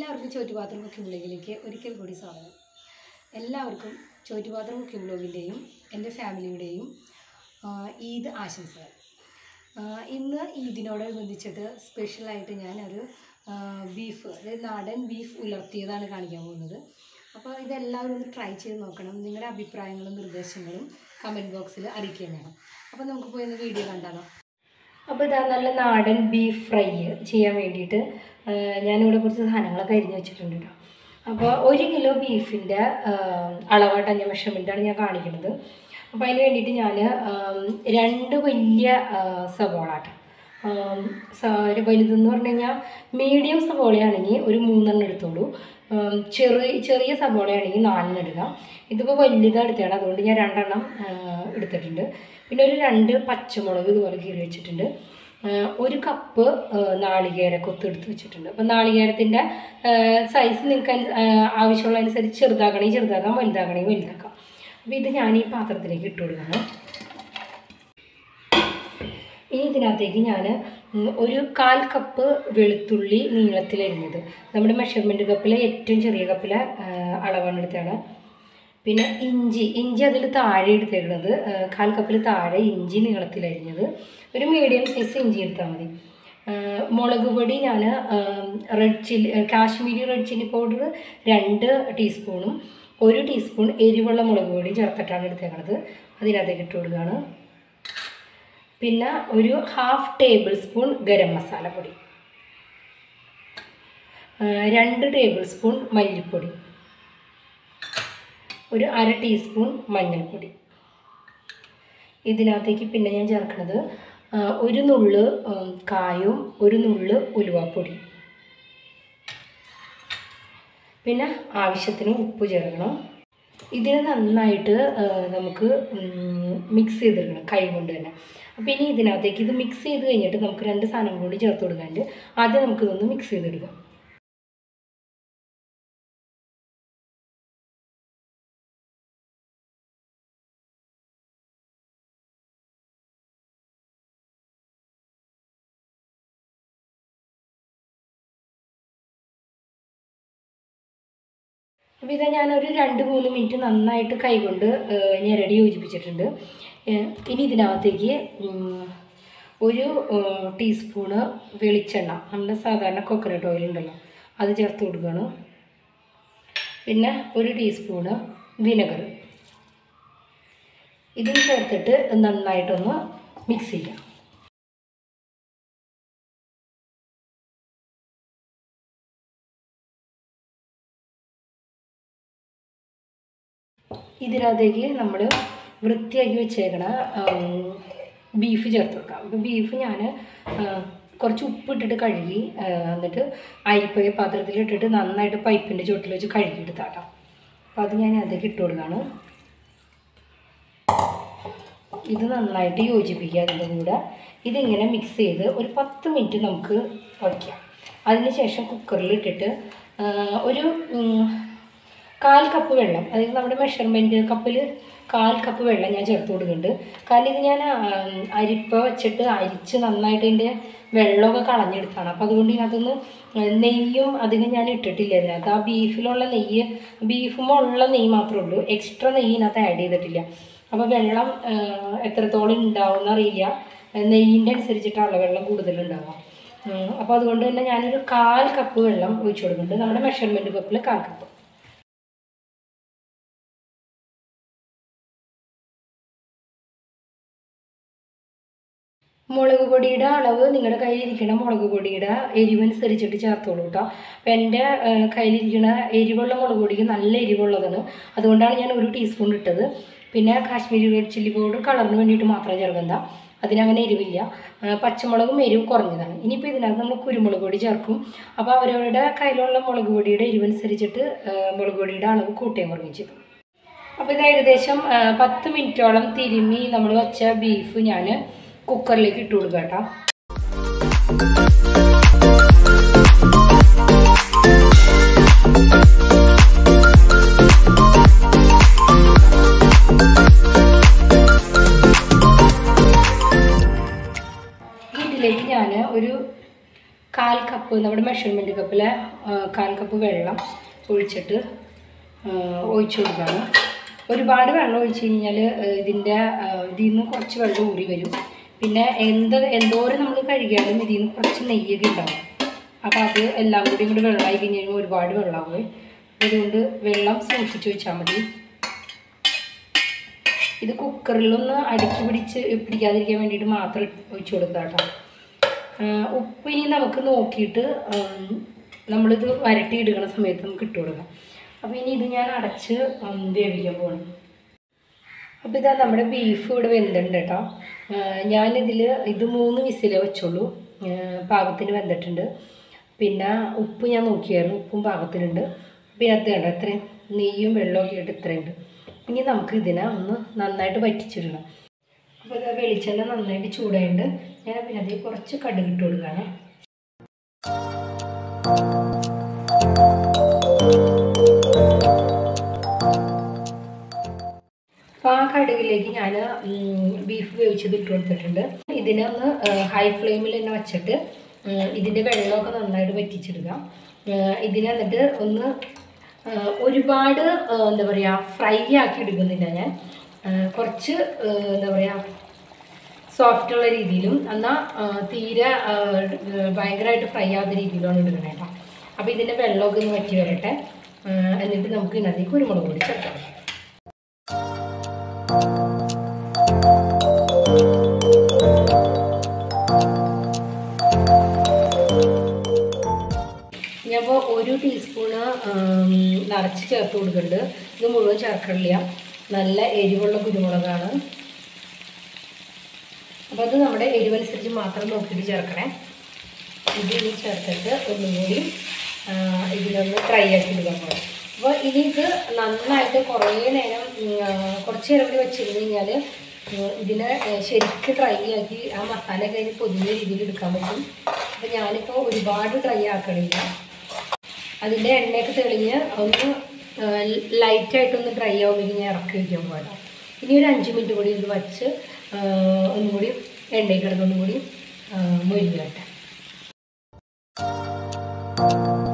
എല്ലാവർക്കും ചോറ്റുപാത്രം കുക്കിംഗ് ബ്ലോഗിലേക്ക് ഒരിക്കൽ കൂടി സ്വാഗതം എല്ലാവർക്കും ചോറ്റുപാത്രം കുക്കിംഗ് ബ്ലോഗിൻ്റെയും എൻ്റെ ഫാമിലിയുടെയും ആ, ഈദ് ആശംസകൾ ആ, ഇന്ന് ഈദിനോടനുബന്ധിച്ചിട്ട് സ്പെഷ്യലായിട്ട് ഞാനൊരു ആ, ബീഫ് അതായത് നാടൻ ബീഫ് ഉലർത്തിയതാണ് കാണിക്കാൻ പോകുന്നത് അപ്പോൾ ഇതെല്ലാവരും ഒന്ന് ട്രൈ ചെയ്ത് നോക്കണം നിങ്ങളുടെ അഭിപ്രായങ്ങളും നിർദ്ദേശങ്ങളും കമൻറ്റ് ബോക്സിൽ അറിയിക്കുകയും വേണം അപ്പോൾ നമുക്ക് പോയി ഒന്ന് വീഡിയോ കണ്ടാലോ അപ്പോൾ ഇതാ നല്ല നാടൻ ബീഫ് ഫ്രൈ ചെയ്യാൻ വേണ്ടിയിട്ട് ആ, ഞാനിവിടെ കുറച്ച് സാധനങ്ങളൊക്കെ അരിഞ്ഞ് വെച്ചിട്ടുണ്ട് കേട്ടോ അപ്പോൾ ഒരു കിലോ ബീഫിൻ്റെ അളവായിട്ട് അഞ്ഞ മെഷർമെൻറ്റാണ് ഞാൻ കാണിക്കുന്നത് അപ്പോൾ അതിന് വേണ്ടിയിട്ട് ഞാൻ രണ്ട് വലിയ ആ, സവോള കേട്ടോ ആം, സ- ഒരു വലുതെന്ന് പറഞ്ഞു കഴിഞ്ഞാൽ മീഡിയം സവോളയാണെങ്കിൽ ഒരു മൂന്നെണ്ണം എടുത്തോളൂ ആം, ചെറിയ ചെറിയ സവോളയാണെങ്കിൽ നാലെണ്ണം എടുക്കാം ഇതിപ്പോൾ വലുതാണ് എടുത്തതാണ് അതുകൊണ്ട് ഞാൻ രണ്ടെണ്ണം ആ, എടുത്തിട്ടുണ്ട് പിന്നെ ഒരു രണ്ട് പച്ചമുളക് ഇതുപോലെ കീറി വെച്ചിട്ടുണ്ട് ആ, ഒരു കപ്പ് ആ, നാളികേര കൊത്ത് എടുത്ത് വെച്ചിട്ടുണ്ട് അപ്പം നാളികേരത്തിൻ്റെ സൈസ് നിങ്ങൾക്ക് അനു- ആ, ആവശ്യമുള്ള അനുസരിച്ച് ചെറുതാക്കണമെങ്കിൽ ചെറുതാക്കാം വലുതാക്കണമെങ്കിൽ വലുതാക്കാം അപ്പോൾ ഇത് ഞാൻ ഈ പാത്രത്തിലേക്ക് ഇട്ട് കൊടുക്കണം ഇനി ഇതിനകത്തേക്ക് ഞാൻ ഒരു കാൽ കപ്പ് വെളുത്തുള്ളി നീളത്തിലരിഞ്ഞത് നമ്മുടെ മെഷർമെൻറ്റ് കപ്പിലെ ഏറ്റവും ചെറിയ കപ്പിലെ ആ, അളവാണ് എടുത്തതാണ് പിന്നെ ഇഞ്ചി ഇഞ്ചി അതിൽ താഴെ എടുത്തേക്കുന്നത് ആ, കാൽ കപ്പിൽ താഴെ ഇഞ്ചി നീളത്തിലരിഞ്ഞത് ഒരു മീഡിയം സൈസ് ഇഞ്ചി എടുത്താൽ മതി ആ, മുളക് പൊടി ഞാൻ red chilli Kashmiri red chilli powder രണ്ട് ടീസ്പൂണും ഒരു ടീസ്പൂൺ എരിവുള്ള മുളക് പൊടി ചേർത്തിട്ടാണ് എടുത്തേക്കുന്നത് അതിനകത്തേക്ക് ഇട്ട് കൊടുക്കുകയാണ് പിന്നെ ഒരു half tablespoon garam masala പൊടി ആ, രണ്ട് ടേബിൾ സ്പൂൺ മല്ലിപ്പൊടി ഒരു അര ടീസ്പൂൺ മഞ്ഞൾപ്പൊടി ഇതിനകത്തേക്ക് പിന്നെ ഞാൻ ചേർക്കുന്നത് ആ, ഒരു നുള്ള് ഉം, കായും ഒരു നുള്ള് ഉലുവാപ്പൊടി പിന്നെ ആവശ്യത്തിന് ഉപ്പ് ചേർക്കണം ഇതിനെ നന്നായിട്ട് ആ, നമുക്ക് മിക്സ് ചെയ്തെടുക്കണം കൈ കൊണ്ട് തന്നെ അപ്പോൾ ഇനി ഇതിനകത്തേക്ക് ഇത് മിക്സ് ചെയ്ത് കഴിഞ്ഞിട്ട് നമുക്ക് രണ്ട് സാധനം കൂടി ചേർത്ത് കൊടുക്കാണ്ട് ആദ്യം നമുക്ക് ഇതൊന്ന് മിക്സ് ചെയ്തെടുക്കാം അപ്പോൾ ഇത് ഞാനൊരു രണ്ട് മൂന്ന് മിനിറ്റ് നന്നായിട്ട് കൈകൊണ്ട് ഏഹ്, ഞെരടി യോജിപ്പിച്ചിട്ടുണ്ട് ഏഹ്, ഇനി ഇതിനകത്തേക്ക് ഉം, ഒരു ഏഹ്, ടീസ്പൂണ് വെളിച്ചെണ്ണ നമ്മുടെ സാധാരണ കോക്കനട്ട് ഓയിൽ ഉണ്ടല്ലോ അത് ചേർത്ത് കൊടുക്കുകയാണ് പിന്നെ ഒരു ടീസ്പൂണ് വിനെഗർ ഇതും ചേർത്തിട്ട് നന്നായിട്ടൊന്ന് മിക്സ് ചെയ്യാം ഇതിനകത്തേക്ക് നമ്മൾ വൃത്തിയാക്കി വെച്ചേക്കണ ബീഫ് ചേർത്ത് കൊടുക്കാം അപ്പോൾ ബീഫ് ഞാൻ കുറച്ച് ഉപ്പിട്ടിട്ട് കഴുകി ആ, എന്നിട്ട് അരിപ്പയെ പാത്രത്തിലിട്ടിട്ട് നന്നായിട്ട് പൈപ്പിൻ്റെ ചുവട്ടിൽ വെച്ച് കഴുകിയെടുത്താട്ടോ അപ്പോൾ അത് ഞാൻ അതിലേക്ക് ഇട്ട് കൊടുക്കുകയാണ് ഇത് നന്നായിട്ട് യോജിപ്പിക്കുക അതിൻ്റെ കൂടെ ഇതിങ്ങനെ മിക്സ് ചെയ്ത് ഒരു പത്ത് മിനിറ്റ് നമുക്ക് വയ്ക്കാം അതിനുശേഷം കുക്കറിൽ ഇട്ടിട്ട് ആ, ഒരു ഉം, കാൽ കപ്പ് വെള്ളം അതായത് നമ്മുടെ മെഷർമെൻറ്റ് കപ്പിൽ കാൽ കപ്പ് വെള്ളം ഞാൻ ചേർത്ത് കൊടുക്കുന്നുണ്ട് കാരണം ഇത് ഞാൻ ആ, അരിപ്പ വെച്ചിട്ട് അരിച്ച് നന്നായിട്ട് ഇതിൻ്റെ വെള്ളമൊക്കെ കളഞ്ഞെടുത്താണ് അപ്പോൾ അതുകൊണ്ട് ഇതിനകത്തുനിന്ന് നെയ്യും അധികം ഞാൻ ഇട്ടിട്ടില്ല ഇതിനകത്ത് ആ ബീഫിലുള്ള നെയ്യ് ബീഫുമുള്ള നെയ്യ് മാത്രമേ ഉള്ളൂ എക്സ്ട്രാ നെയ്യ് ഇതിനകത്ത് ആഡ് ചെയ്തിട്ടില്ല അപ്പോൾ വെള്ളം ആ, എത്രത്തോളം ഉണ്ടാവും അറിയില്ല നെയ്യിൻ്റെ അനുസരിച്ചിട്ടാണല്ലോ വെള്ളം കൂടുതലുണ്ടാവുക അപ്പോൾ അതുകൊണ്ട് തന്നെ ഞാനൊരു കാൽ കപ്പ് വെള്ളം ഒഴിച്ചു കൊടുക്കുന്നുണ്ട് നമ്മുടെ മെഷർമെൻറ്റ് കപ്പിൽ കാൽ കപ്പ് മുളക് പൊടിയുടെ അളവ് നിങ്ങളുടെ കയ്യിലിരിക്കുന്ന മുളക് പൊടിയുടെ എരിവനുസരിച്ചിട്ട് ചേർത്തോളൂ കേട്ടോ അപ്പം എൻ്റെ ഏഹ്, കയ്യിലിരിക്കുന്ന എരിവുള്ള മുളക് പൊടിക്ക് നല്ല എരിവുള്ളതാണ് അതുകൊണ്ടാണ് ഞാൻ ഒരു ടീസ്പൂൺ ഇട്ടത് പിന്നെ കാശ്മീരി റെഡ് ചില്ലി പൗഡർ കളറിന് വേണ്ടിയിട്ട് മാത്രം ചേർക്കണ്ട അതിനങ്ങനെ എരിവില്ല ഏഹ്, പച്ചമുളകും എരിവ് കുറഞ്ഞതാണ് ഇനിയിപ്പോൾ ഇതിനകത്ത് നമ്മൾ കുരുമുളക് പൊടി ചേർക്കും അപ്പോൾ അവരവരുടെ കയ്യിലുള്ള മുളക് പൊടിയുടെ എരിവനുസരിച്ചിട്ട് ഏഹ്, മുളക് പൊടിയുടെ അളവ് കൂട്ടുകയും കുറയുകയും ചെയ്തു അപ്പോൾ ഇത് ഏകദേശം ആ, പത്ത് മിനിറ്റോളം തിരുമ്മി നമ്മൾ വെച്ച ബീഫ് ഞാൻ കുക്കറിലേക്ക് ഇട്ട് കൊടുക്കുക കേട്ടോ ഇതിലേക്ക് ഞാൻ ഒരു കാൽ കപ്പ് നമ്മുടെ മെഷർമെൻറ്റ് കപ്പിലെ ആ, കാൽ കപ്പ് വെള്ളം ഒഴിച്ചിട്ട് ആ, ഒഴിച്ചു കൊടുക്കുകയാണ് ഒരുപാട് വെള്ളം ഒഴിച്ച് കഴിഞ്ഞാൽ ഇതിൻ്റെ ആ, ഇതിൽ നിന്ന് കുറച്ച് വെള്ളം ഊറി വരും പിന്നെ എന്ത് എന്തോരം നമ്മൾ കഴുകിയാലും ഇതിൽ നിന്ന് കുറച്ച് നെയ്യൊക്കെ ഉണ്ടാവും അപ്പോൾ അത് എല്ലാം കൂടി കൂടി വെള്ളമായി കഴിഞ്ഞ് കഴിയുമ്പോൾ ഒരുപാട് വെള്ളമാവും അതുകൊണ്ട് വെള്ളം സൂക്ഷിച്ച് വെച്ചാൽ മതി ഇത് കുക്കറിലൊന്ന് അടുക്കി പിടിച്ച് പിടിക്കാതിരിക്കാൻ വേണ്ടിയിട്ട് മാത്രം ഇട്ട് ഒഴിച്ചു കൊടുക്കുക കേട്ടോ ആഹ് ഉപ്പ് ഇനി നമുക്ക് നോക്കിയിട്ട് ഉം, നമ്മളിത് വരട്ടി ഇടുന്ന സമയത്ത് നമുക്ക് ഇട്ട് കൊടുക്കാം അപ്പോൾ ഇനി ഇത് ഞാൻ അടച്ച് ഉം, വേവിക്കാൻ പോകണം അപ്പോൾ ഇതാ നമ്മുടെ ബീഫ് ഇവിടെ വെന്തിട്ടുണ്ട് കേട്ടോ ആഹ് ഞാനിതിൽ ഇത് മൂന്ന് വിസിലേ വെച്ചുള്ളൂ ആഹ് പാകത്തിന് വെന്തിട്ടുണ്ട് പിന്നെ ഉപ്പ് ഞാൻ നോക്കിയായിരുന്നു ഉപ്പും പാകത്തിനുണ്ട് പിന്നെ അത് കണ്ടോ ഇത്രയും നെയ്യും വെള്ളമൊക്കെ ആയിട്ട് ഇത്രയുണ്ട് ഇനി നമുക്ക് ഇതിനെ ഒന്ന് നന്നായിട്ട് വറ്റിച്ചിടണം അപ്പോൾ ഇത് വെളിച്ചെണ്ണ നന്നായിട്ട് ചൂടായിട്ട് ഞാൻ പിന്നെ അതിൽ കുറച്ച് കടുക് ഇട്ട് കൊടുക്കുകയാണ് അപ്പോൾ ആ കടുകിലേക്ക് ഞാൻ ബീഫ് വേവിച്ചത് ഇട്ട് കൊടുത്തിട്ടുണ്ട് ഇതിനെ ഒന്ന് ഹൈ ഫ്ലെയിമിൽ തന്നെ വെച്ചിട്ട് ഉം, ഇതിൻ്റെ വെള്ളമൊക്കെ നന്നായിട്ട് വറ്റിച്ചിടുക ഏഹ് ഇതിനെ എന്നിട്ട് ഒന്ന് ഏഹ് ഒരുപാട് ഏഹ് എന്താ പറയുക ഫ്രൈ ആക്കി എടുക്കുന്നില്ല ഞാൻ ഏഹ് കുറച്ച് ഏഹ് എന്താ പറയുക സോഫ്റ്റുള്ള രീതിയിലും എന്നാൽ തീരെ ഏഹ് ഭയങ്കരമായിട്ട് ഫ്രൈ ആവുന്ന രീതിയിലാണ് എടുക്കണേ കേട്ടോ അപ്പോൾ ഇതിൻ്റെ വെള്ളമൊക്കെ ഒന്ന് വറ്റി വരട്ടെ ഏഹ് എന്നിട്ട് നമുക്ക് ഇതിനകത്തേക്ക് കുരുമുളക് പൊടി ചേർക്കാം ഞാനിപ്പോൾ ഒരു ടീസ്പൂണ് ആം, നിറച്ച് ചേർത്ത് കൊടുക്കുന്നുണ്ട് ഇത് മുഴുവൻ ചേർക്കണില്ല നല്ല എരിവുള്ള കുരുമുളകാണ് അപ്പോൾ അത് നമ്മുടെ എരിവനുസരിച്ച് മാത്രം നോക്കിയിട്ട് ചേർക്കണേ ഇത് ഇനി ചേർത്തിട്ട് ഒന്നും കൂടി ആ, ഇതിലൊന്ന് ഫ്രൈ ആക്കി എടുക്കാൻ പോകാം അപ്പോൾ ഇനി ഇത് നന്നായിട്ട് കുറേ നേരം ഉം, ആ, കുറച്ച് നേരം കൂടി വെച്ചിരുന്ന് കഴിഞ്ഞാൽ ഇതിനെ ഏ, ശരിക്ക് ഡ്രൈ ആക്കി ആ മസാലയൊക്കെ അതിന് പൊതിഞ്ഞ രീതിയിൽ എടുക്കാൻ പറ്റും അപ്പോൾ ഞാനിപ്പോൾ ഒരുപാട് ഡ്രൈ ആക്കണില്ല അതിൻ്റെ എണ്ണയൊക്കെ തെളിഞ്ഞ് ഒന്ന് ലൈറ്റായിട്ടൊന്ന് ഡ്രൈ ആവുമെങ്കിൽ ഞാൻ ഇറക്കി വയ്ക്കാൻ പാടാം ഇനി ഒരു അഞ്ച് മിനിറ്റ് കൂടി ഇത് വച്ച് ആ, ഒന്നും കൂടി എണ്ണയിൽ കിടന്നൊന്നും കൂടി മൊരിഞ്ഞ് വരട്ടെ